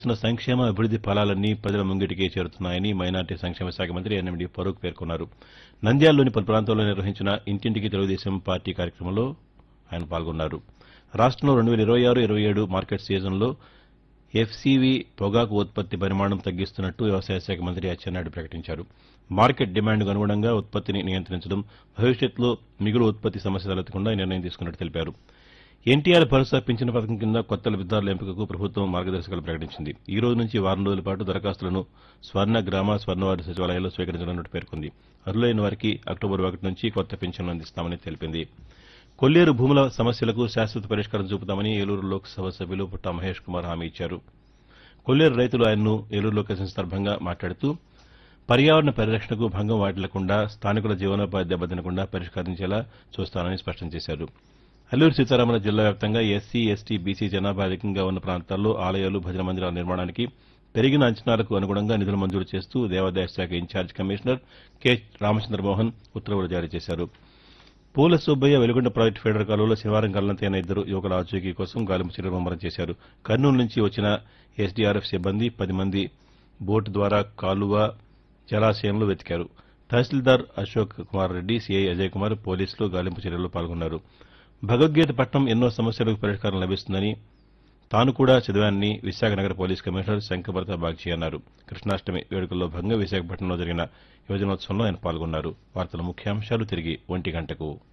చేస్తున్న సంక్షేమ అభివృద్ది ఫలాలన్నీ ప్రజల ముంగిటికే చేరుతున్నాయని మైనార్టీ సంక్షేమ శాఖ మంత్రి ఎన్ఎండి ఫరూక్ పేర్కొన్నారు నంద్యాలలోని పలు ప్రాంతాల్లో నిర్వహించిన ఇంటింటికి తెలుగుదేశం పార్టీ కార్యక్రమంలో ఆయన పాల్గొన్నారు రాష్టంలో రెండు వేల ఇరవై ఆరు ఇరవై ఏడు మార్కెట్ సీజన్లో ఎఫ్సీవీ పొగాకు ఉత్పత్తి పరిమాణం తగ్గిస్తున్నట్టు వ్యవసాయ శాఖ మంత్రి అచ్చెన్నాయుడు ప్రకటించారు మార్కెట్ డిమాండ్కు అనుగుణంగా ఉత్పత్తిని నియంత్రించడం భవిష్యత్తులో మిగులు ఉత్పత్తి సమస్య తలెత్తకుండా ఈ నిర్ణయం తీసుకున్నట్టు తెలిపారు ఎన్టీఆర్ భరోసా పింఛన్ పథకం కింద కొత్త లబ్దిదారుల ఎంపికకు ప్రభుత్వం మార్గదర్శకాలు ప్రకటించింది ఈ రోజు నుంచి వారం రోజుల పాటు దరఖాస్తులను స్వర్ణ గ్రామ స్వర్ణవార్డు సచివాలయాల్లో స్వీకరించనున్నట్టు పేర్కొంది అర్హులైన వారికి అక్టోబర్ ఒకటి నుంచి కొత్త పింఛన్లు అందిస్తామని తెలిపింది కొల్లేరు భూముల సమస్యలకు శాశ్వత పరిష్కారం చూపుతామని ఏలూరు లోక్సభ సభ్యులు పుట్టా మహేష్ కుమార్ హామీ ఇచ్చారు కొల్లేరు రైతులు ఆయన్ను ఏలూరులో కలిసిన సందర్భంగా మాట్లాడుతూ పర్యావరణ పరిరక్షణకు భంగం వాటిల్లకుండా స్థానికుల జీవనోపాధి దెబ్బతినకుండా పరిష్కరించేలా చూస్తానని స్పష్టం చేశారు అల్లూరు సీతారామల జిల్లా వ్యాప్తంగా ఎస్సీ ఎస్టీ బీసీ జనాభా అధికంగా ఉన్న ప్రాంతాల్లో ఆలయాలు భజన మందిరాల నిర్మాణానికి పెరిగిన అంచనాలకు అనుగుణంగా నిధులు మంజూరు చేస్తూ దేవాదాయ శాఖ ఇన్ఛార్జ్ కమిషనర్ కె రామచంద్రమోహన్ ఉత్తర్వులు జారీ చేశారు పూల సుబ్బయ్య వెలుగొండ ప్రాజెక్టు ఫెడరల్ కాలువలో శనివారం గల్లంతైన ఇద్దరు యువకుల ఆచూకీ కోసం గాలింపు చర్యలు ముమ్మరం చేశారు కర్నూలు నుంచి వచ్చిన ఎస్డీఆర్ఎఫ్ సిబ్బంది పది మంది బోటు ద్వారా కాలువ జలాశయంలో వెతికారు తహసీల్దార్ అశోక్ కుమార్ రెడ్డి సీఐ అజయ్ కుమార్ పోలీసులు గాలింపు చర్యల్లో పాల్గొన్నారు భగవద్గీత పట్టణం ఎన్నో సమస్యలకు పరిష్కారం లభిస్తుందని తాను కూడా చదివానని విశాఖ నగర పోలీస్ కమిషనర్ శంకభరత బాగ్చి అన్నారు కృష్ణాష్టమి వేడుకల్లో భాగంగా విశాఖపట్నంలో జరిగిన యువజనోత్సవంలో ఆయన పాల్గొన్నారు వార్తల ముఖ్యాంశాలు తిరిగి ఒంటి గంటకు